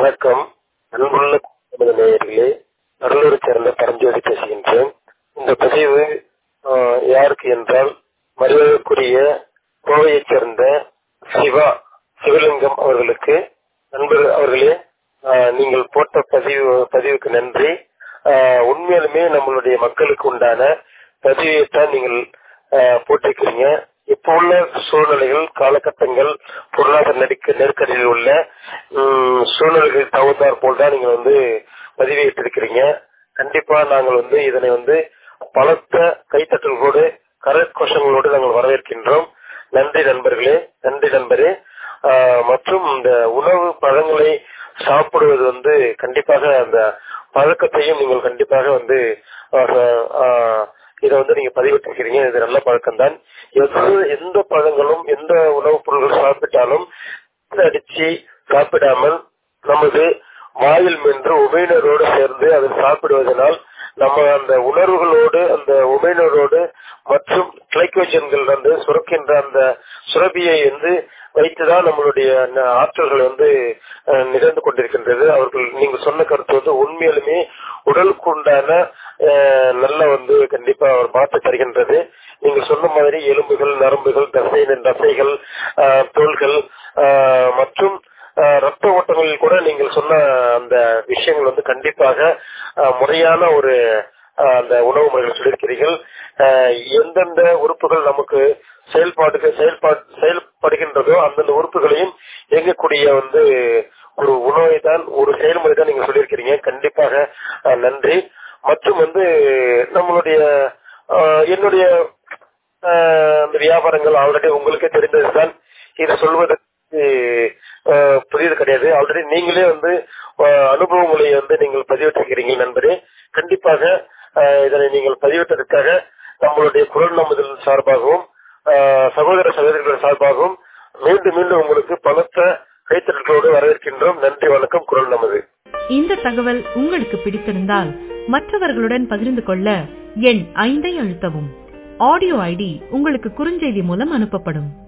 வணக்கம் அன்புள்ள நமது நேயர்களே அருளூரை சேர்ந்த பரஞ்சோதி பேசுகின்றேன் இந்த பதிவு ஆஹ், யாருக்கு என்றால் மரியாதைக்குரிய கோவையைச் சேர்ந்த சிவா சிவலிங்கம் அவர்களுக்கு நண்பர் அவர்களே ஆஹ், நீங்கள் போட்ட பதிவு பதிவுக்கு நன்றி ஆஹ், உண்மையாலுமே நம்மளுடைய மக்களுக்கு உண்டான பதிவைத்தான் நீங்கள் ஆஹ், போட்டிருக்கிறீங்க இப்ப உள்ள சூழ்நிலைகள் காலகட்டங்கள் பொருளாதார நெருக்க நெருக்கடியில் உள்ள உம், சூழ்நிலைகள் தகுந்தாற் போல் தான் நீங்க வந்து பதிவேற்றிருக்கிறீங்க கண்டிப்பா நாங்கள் வந்து இதனை வந்து பலத்த கைத்தட்டல்களோடு கரகோஷங்களோடு நாங்கள் வரவேற்கின்றோம் நன்றி நண்பர்களே நன்றி நண்பரே ஆஹ், மற்றும் இந்த உணவு பழங்களை சாப்பிடுவது வந்து கண்டிப்பாக அந்த பழக்கத்தையும் நீங்கள் கண்டிப்பாக வந்து ஆஹ், ஆஹ், இதை வந்து நீங்க பதிவிட்டிருக்கிறீங்க இது நல்ல பழக்கம் தான் எந்த பழங்களும் எந்த உணவுப் பொருட்கள் சாப்பிட்டாலும் அடிச்சு சாப்பிடாமல் நமது வாயில் மென்று உபயினரோடு சேர்ந்து அதை சாப்பிடுவதனால் நம்ம அந்த உணர்வுகளோடு அந்த உபயினரோடு மற்றும் கிளைக்கோஜன்கள் வந்து சுரக்கின்ற அந்த சுரபியை வந்து வைத்துதான் நம்மளுடைய ந- ஆற்றல்கள் வந்து அஹ், நிகழ்ந்து கொண்டிருக்கின்றது அவர்கள் நீங்க சொன்ன கருத்து வந்து உண்மையிலுமே உடலுக்கு உண்டான அஹ், நல்ல வந்து கண்டிப்பா ஒரு மாற்ற தருகின்றது நீங்க சொன்ன மாதிரி எலும்புகள் நரம்புகள் தசை தசைகள் அஹ், தோள்கள் அஹ், மற்றும் அஹ், ரத்த ஓட்டங்களில் கூட நீங்கள் சொன்ன அந்த விஷயங்கள் வந்து கண்டிப்பாக அஹ், முறையான ஒரு அஹ், அந்த உணவு முறைகள் சொல்லியிருக்கிறீர்கள் அஹ், எந்தெந்த உறுப்புகள் நமக்கு செயல்பாடுகள் செயல்பாடு செயல்படுகின்றதோ அந்தந்த உறுப்புகளையும் இயங்கக்கூடிய வந்து ஒரு உணவை தான் ஒரு செயல்முறை தான் நீங்க சொல்லியிருக்கிறீங்க கண்டிப்பாக அஹ், நன்றி மற்றும் வந்து நம்மளுடைய அஹ், என்னுடைய அஹ், அந்த வியாபாரங்கள் ஆல்ரெடி உங்களுக்கே தெரிந்ததுதான் இது சொல்வதற்கு அஹ், புரியுது கிடையாது ஆல்ரெடி நீங்களே வந்து அஹ், அனுபவங்களை வந்து நீங்கள் பதிவிட்டிருக்கிறீங்க நண்பரே கண்டிப்பாக அஹ், இதனை நீங்கள் பதிவிட்டதற்காக நம்மளுடைய குரல் நம்புதல் சார்பாகவும் அஹ், சகோதர சகோதரிகள் சார்பாகவும் மீண்டும் மீண்டும் உங்களுக்கு பலத்த கைத்தட்டலோடு வரவேற்கின்றோம் நன்றி வணக்கம் குரல் நமது இந்த தகவல் உங்களுக்கு பிடித்திருந்தால் மற்றவர்களுடன் பகிர்ந்து கொள்ள எண் ஐந்தை அழுத்தவும் ஆடியோ ஐடி உங்களுக்கு குறுஞ்செய்தி மூலம் அனுப்பப்படும்